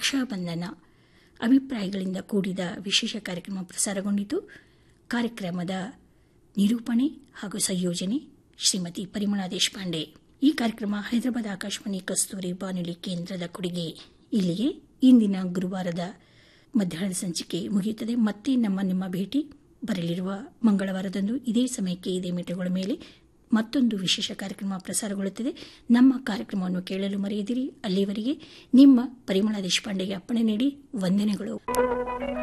ರಕ್ಷಾಬಂಧನ ಅಭಿಪ್ರಾಯಗಳಿಂದ ಕೂಡಿದ ವಿಶೇಷ ಕಾರ್ಯಕ್ರಮ ಪ್ರಸಾರಗೊಂಡಿತು ಕಾರ್ಯಕ್ರಮದ ನಿರೂಪಣೆ ಹಾಗೂ ಸಂಯೋಜನೆ ಶ್ರೀಮತಿ ಪರಿಮಳಾ ದೇಶಪಾಂಡೆ ಈ ಕಾರ್ಯಕ್ರಮ ಹೈದರಾಬಾದ್ ಆಕಾಶವಾಣಿ ಕಸ್ತೂರಿ ಬಾನುಲಿ ಕೇಂದ್ರದ ಕೊಡುಗೆ ಇಲ್ಲಿಗೆ ಇಂದಿನ ಗುರುವಾರದ ಮಧ್ಯಾಹ್ನದ ಸಂಚಿಕೆ ಮುಗಿಯುತ್ತದೆ ಮತ್ತೆ ನಮ್ಮ ನಿಮ್ಮ ಭೇಟಿ ಬರಲಿರುವ ಮಂಗಳವಾರದಂದು ಇದೇ ಸಮಯಕ್ಕೆ ಇದೇ ಮೀಟರ್ಗಳ ಮೇಲೆ ಮತ್ತೊಂದು ವಿಶೇಷ ಕಾರ್ಯಕ್ರಮ ಪ್ರಸಾರಗೊಳ್ಳುತ್ತದೆ ನಮ್ಮ ಕಾರ್ಯಕ್ರಮವನ್ನು ಕೇಳಲು ಮರೆಯದಿರಿ ಅಲ್ಲಿವರೆಗೆ ನಿಮ್ಮ ಪರಿಮಳ ದೇಶಪಾಂಡೆಗೆ ಅಪ್ಪಣೆ ನೀಡಿ ವಂದನೆಗಳು